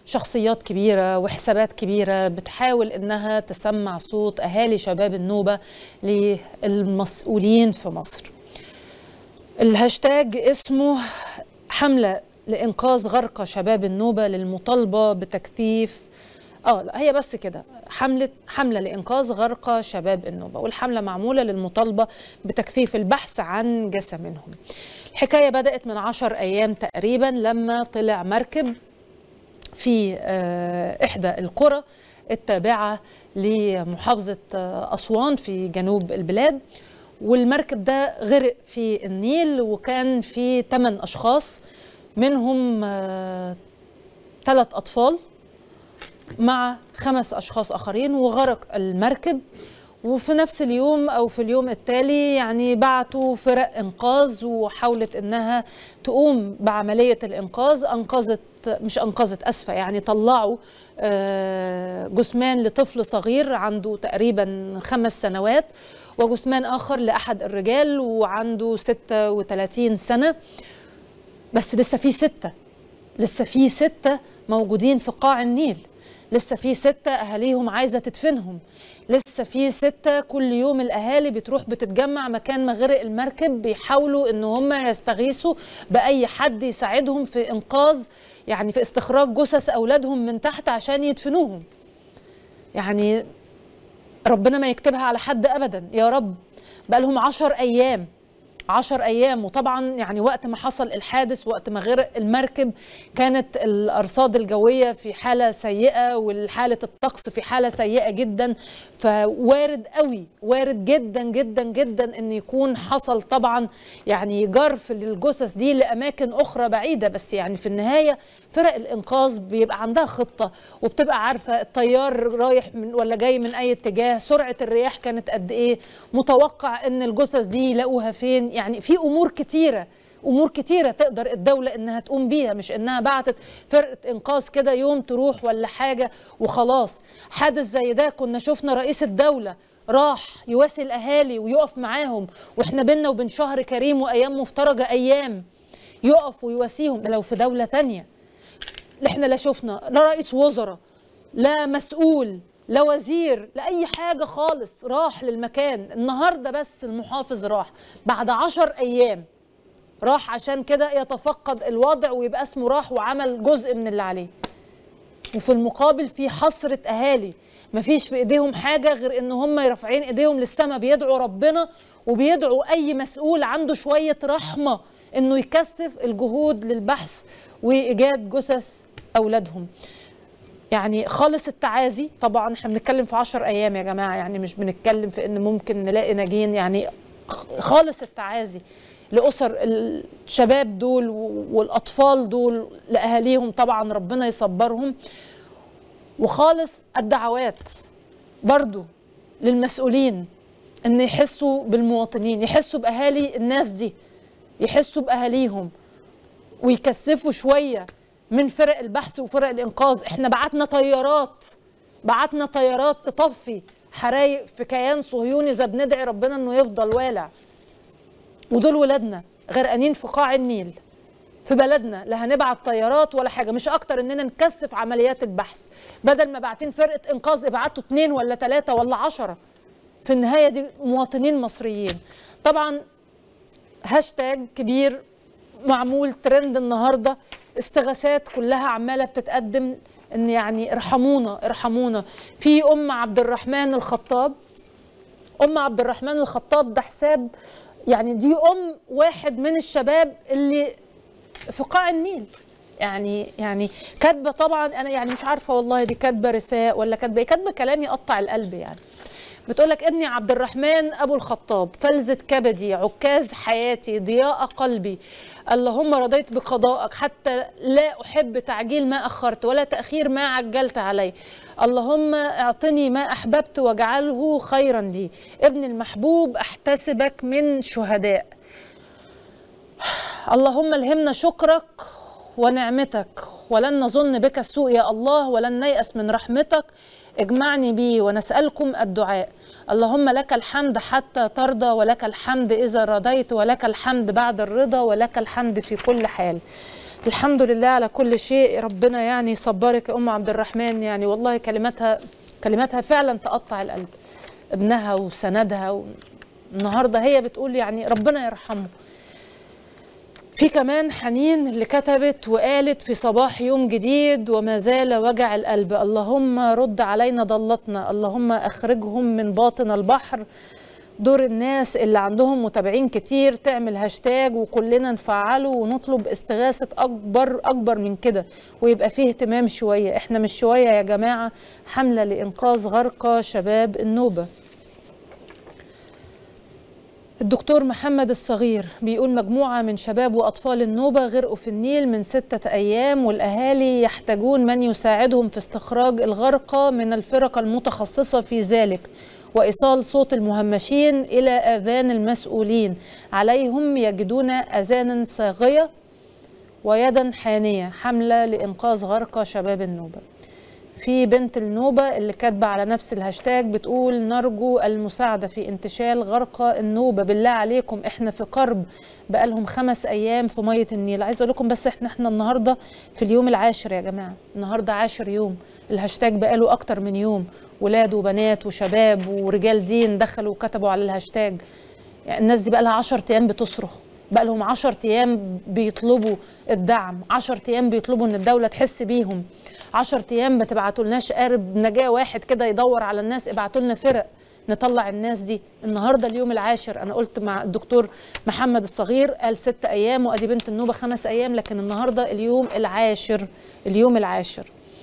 شخصيات كبيرة وحسابات كبيرة بتحاول إنها تسمع صوت أهالي شباب النوبة للمسؤولين في مصر الهاشتاج اسمه حملة لإنقاذ غرق شباب النوبة للمطالبة بتكثيف اه لا هي بس كده حملة حملة لإنقاذ غرق شباب النوبة والحملة معمولة للمطالبة بتكثيف البحث عن جثمهم الحكاية بدأت من عشر أيام تقريبا لما طلع مركب في آه، إحدى القرى التابعة لمحافظة آه، أسوان في جنوب البلاد والمركب ده غرق في النيل وكان في 8 أشخاص منهم ثلاث أطفال مع خمس أشخاص آخرين وغرق المركب وفي نفس اليوم أو في اليوم التالي يعني بعتوا فرق إنقاذ وحاولت إنها تقوم بعملية الإنقاذ أنقذت مش أنقذت أسفة يعني طلعوا آه، جثمان لطفل صغير عنده تقريبا خمس سنوات وجثمان آخر لأحد الرجال وعنده 36 سنة بس لسه في ستة لسه في ستة موجودين في قاع النيل لسه في ستة أهاليهم عايزة تدفنهم لسه في ستة كل يوم الأهالي بتروح بتتجمع مكان ما غرق المركب بيحاولوا إن هم يستغيثوا بأي حد يساعدهم في إنقاذ يعني في استخراج جثث أولادهم من تحت عشان يدفنوهم يعني ربنا ما يكتبها على حد أبدا يا رب بقى لهم عشر أيام عشر أيام وطبعا يعني وقت ما حصل الحادث وقت ما غرق المركب كانت الأرصاد الجوية في حالة سيئة والحالة الطقس في حالة سيئة جدا فوارد قوي وارد جدا جدا جدا أن يكون حصل طبعا يعني جرف للجثث دي لأماكن أخرى بعيدة بس يعني في النهاية فرق الإنقاذ بيبقى عندها خطة وبتبقى عارفة الطيار رايح من ولا جاي من أي اتجاه سرعة الرياح كانت قد إيه متوقع أن الجثث دي يلاقوها فين يعني في امور كتيره امور كتيره تقدر الدوله انها تقوم بيها مش انها بعتت فرقه انقاذ كده يوم تروح ولا حاجه وخلاص حادث زي ده كنا شفنا رئيس الدوله راح يواسي الاهالي ويقف معاهم واحنا بينا وبين شهر كريم وايام مفترجه ايام يقف ويواسيهم ده لو في دوله تانية احنا لا شفنا لا رئيس وزراء لا مسؤول لا وزير لا اي حاجه خالص راح للمكان النهارده بس المحافظ راح بعد عشر ايام راح عشان كده يتفقد الوضع ويبقى اسمه راح وعمل جزء من اللي عليه وفي المقابل في حسرة أهالي مفيش في إيديهم حاجة غير إن هم رافعين إيديهم للسماء بيدعوا ربنا وبيدعوا أي مسؤول عنده شوية رحمة إنه يكثف الجهود للبحث وإيجاد جثث أولادهم يعني خالص التعازي طبعا احنا بنتكلم في عشر ايام يا جماعه يعني مش بنتكلم في ان ممكن نلاقي ناجين يعني خالص التعازي لاسر الشباب دول والاطفال دول لاهاليهم طبعا ربنا يصبرهم وخالص الدعوات برضو للمسؤولين ان يحسوا بالمواطنين يحسوا باهالي الناس دي يحسوا باهاليهم ويكثفوا شويه من فرق البحث وفرق الانقاذ احنا بعتنا طيارات بعتنا طيارات تطفي حرايق في كيان صهيوني اذا بندعي ربنا انه يفضل والع ودول ولادنا غرقانين في قاع النيل في بلدنا لا هنبعت طيارات ولا حاجه مش اكتر اننا نكثف عمليات البحث بدل ما باعتين فرقه انقاذ ابعتوا اثنين ولا ثلاثه ولا عشرة في النهايه دي مواطنين مصريين طبعا هاشتاج كبير معمول ترند النهارده استغاثات كلها عماله بتتقدم ان يعني ارحمونا ارحمونا في ام عبد الرحمن الخطاب ام عبد الرحمن الخطاب ده حساب يعني دي ام واحد من الشباب اللي في قاع النيل يعني يعني كاتبه طبعا انا يعني مش عارفه والله دي كاتبه رساء ولا كاتبه كاتبه كلام يقطع القلب يعني بتقول لك ابني عبد الرحمن ابو الخطاب فلذة كبدي عكاز حياتي ضياء قلبي اللهم رضيت بقضائك حتى لا احب تعجيل ما اخرت ولا تاخير ما عجلت علي اللهم اعطني ما احببت واجعله خيرا لي ابن المحبوب احتسبك من شهداء اللهم الهمنا شكرك ونعمتك ولن نظن بك السوء يا الله ولن نيأس من رحمتك اجمعني بي ونسألكم الدعاء اللهم لك الحمد حتى ترضى ولك الحمد إذا رضيت ولك الحمد بعد الرضا ولك الحمد في كل حال الحمد لله على كل شيء ربنا يعني يصبرك يا ام عبد الرحمن يعني والله كلماتها كلماتها فعلا تقطع القلب ابنها وسندها و... النهارده هي بتقول يعني ربنا يرحمه في كمان حنين اللي كتبت وقالت في صباح يوم جديد وما زال وجع القلب اللهم رد علينا ضلتنا اللهم اخرجهم من باطن البحر دور الناس اللي عندهم متابعين كتير تعمل هاشتاج وكلنا نفعله ونطلب استغاثة أكبر أكبر من كده ويبقى فيه اهتمام شوية احنا مش شوية يا جماعة حملة لإنقاذ غرقى شباب النوبة الدكتور محمد الصغير بيقول مجموعة من شباب وأطفال النوبة غرقوا في النيل من ستة أيام والأهالي يحتاجون من يساعدهم في استخراج الغرقى من الفرق المتخصصة في ذلك وإيصال صوت المهمشين إلى آذان المسؤولين عليهم يجدون أذانا صاغية ويدا حانية حملة لإنقاذ غرقى شباب النوبة في بنت النوبة اللي كاتبة على نفس الهاشتاج بتقول نرجو المساعدة في انتشال غرقى النوبة بالله عليكم احنا في قرب بقالهم خمس أيام في مية النيل عايزة أقول لكم بس احنا احنا النهاردة في اليوم العاشر يا جماعة النهاردة عاشر يوم الهاشتاج بقاله أكتر من يوم ولاد وبنات وشباب ورجال دين دخلوا وكتبوا على الهاشتاج يعني الناس دي بقى لها 10 ايام بتصرخ بقى لهم 10 ايام بيطلبوا الدعم 10 ايام بيطلبوا ان الدوله تحس بيهم 10 ايام ما تبعتوا لناش قارب نجاه واحد كده يدور على الناس ابعتوا لنا فرق نطلع الناس دي النهارده اليوم العاشر انا قلت مع الدكتور محمد الصغير قال ست ايام وادي بنت النوبه خمس ايام لكن النهارده اليوم العاشر اليوم العاشر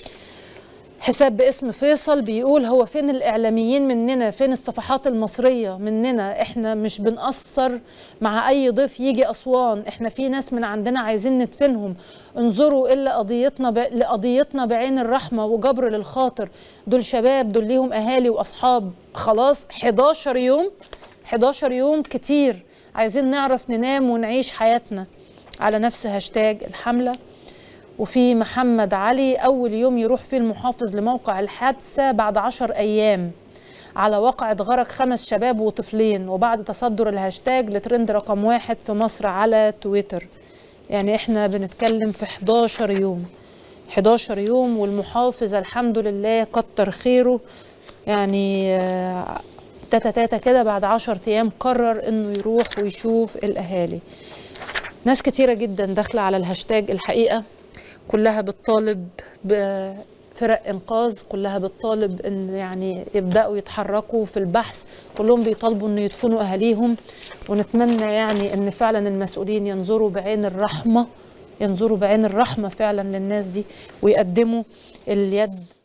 حساب باسم فيصل بيقول هو فين الإعلاميين مننا فين الصفحات المصرية مننا احنا مش بنقصر مع أي ضيف يجي أسوان احنا في ناس من عندنا عايزين ندفنهم انظروا إلا قضيتنا ب... لقضيتنا بعين الرحمة وجبر للخاطر دول شباب دول ليهم أهالي وأصحاب خلاص 11 يوم 11 يوم كتير عايزين نعرف ننام ونعيش حياتنا على نفس هاشتاج الحمله وفي محمد علي أول يوم يروح فيه المحافظ لموقع الحادثة بعد عشر أيام على واقعة غرق خمس شباب وطفلين وبعد تصدر الهاشتاج لترند رقم واحد في مصر على تويتر يعني احنا بنتكلم في 11 يوم 11 يوم والمحافظ الحمد لله كتر خيره يعني آه، تاتا تاتا كده بعد 10 ايام قرر انه يروح ويشوف الاهالي ناس كتيرة جدا داخلة على الهاشتاج الحقيقة كلها بتطالب بفرق انقاذ كلها بتطالب ان يعني يبداوا يتحركوا في البحث كلهم بيطالبوا ان يدفنوا اهاليهم ونتمنى يعني ان فعلا المسؤولين ينظروا بعين الرحمه ينظروا بعين الرحمه فعلا للناس دي ويقدموا اليد